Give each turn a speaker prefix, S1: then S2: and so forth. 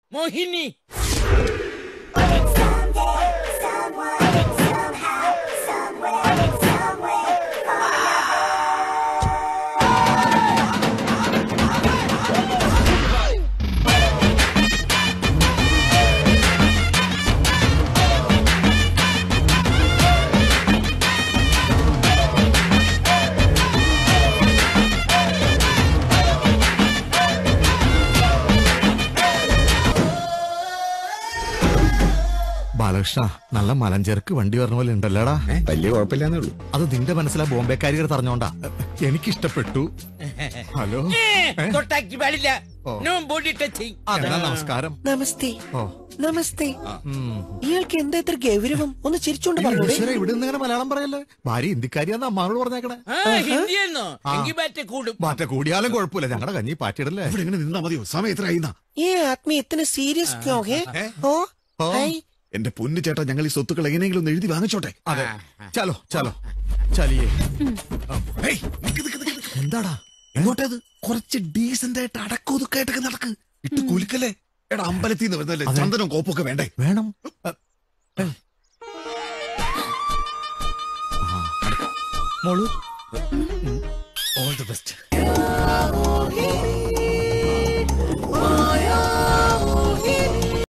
S1: മോഹിനി
S2: ബാലകൃഷ്ണ നല്ല മലഞ്ചേർക്ക് വണ്ടി വരണ പോലെ ഉണ്ടല്ലോടാ
S3: വലിയ കുഴപ്പമില്ലാന്നേ ഉള്ളൂ
S2: അത് നിന്റെ മനസ്സിലാ ബോംബെക്കാരികൾ പറഞ്ഞോണ്ടാ എനിക്കിഷ്ടപ്പെട്ടു ഹലോ
S1: ഏ, തൊട്ടാക്കി പാടില്ല
S2: ഓ.
S1: നോ ബോഡി ടച്ചിങ്
S2: എന്നാ നമസ്കാരം
S4: നമസ്തേ
S2: ഓ
S4: നമസ്തേ
S2: ഉം.
S4: ഇയാൾക്ക് എന്താ ഇത്ര ഗൗരവം ഒന്ന് ചിരിച്ചോണ്ട്
S2: ഈ
S4: പറഞ്ഞൂടെ
S2: ഈശ്വരാ, ഇവിടെ നിന്ന് ഇങ്ങനെ മലയാളം പറയല്ലേ ഭാര്യ ഹിന്ദിക്കാരിയാന്ന് അമ്മാനോട് പറഞ്ഞേക്കണേ
S1: ആ ഹിന്ദിയെന്നോ എങ്കിൽ ബാറ്റ് കൂടും
S2: മാറ്റ കൂടിയാലും കുഴപ്പമില്ല ഞങ്ങളുടെ കഞ്ഞി പാറ്റിയിടല്ലേ
S3: ഇവിടെ ഇങ്ങനെ നിന്നാ മതിയോ സമയം എത്ര ആയിന്നാ
S4: ये आदमी इतने सीरियस क्यों है ओ
S2: ഓ.
S4: हाय
S3: എന്റെ പൊന്നു ചേട്ടാ ഞങ്ങൾ ഈ സ്വത്തുക്കൾ എങ്ങനെയെങ്കിലും ഒന്ന് എഴുതി വാങ്ങിച്ചോട്ടെ
S2: അതെ ചലോ ചലോ ചലിയേ
S3: ഹേയ്, നിക്ക്, നിക്ക്, നിക്ക്, നിക്ക്.
S2: എന്താടാ
S3: എങ്ങോട്ടേത് കുറച്ച് ഡീസന്റ് ആയിട്ട് അടക്കൊതുക്കായിട്ടൊക്കെ നടക്ക് ഇട്ട് കുലുക്കല്ലേ എടാ അമ്പലത്തിൽ നിന്ന് വരുന്നല്ലേ
S2: അതെ.
S3: ചന്ദനവും കോപ്പൊക്കെ വേണ്ടേ
S2: വേണം അ, ഏ. മോളു ഓൾ ദി ബെസ്റ്റ്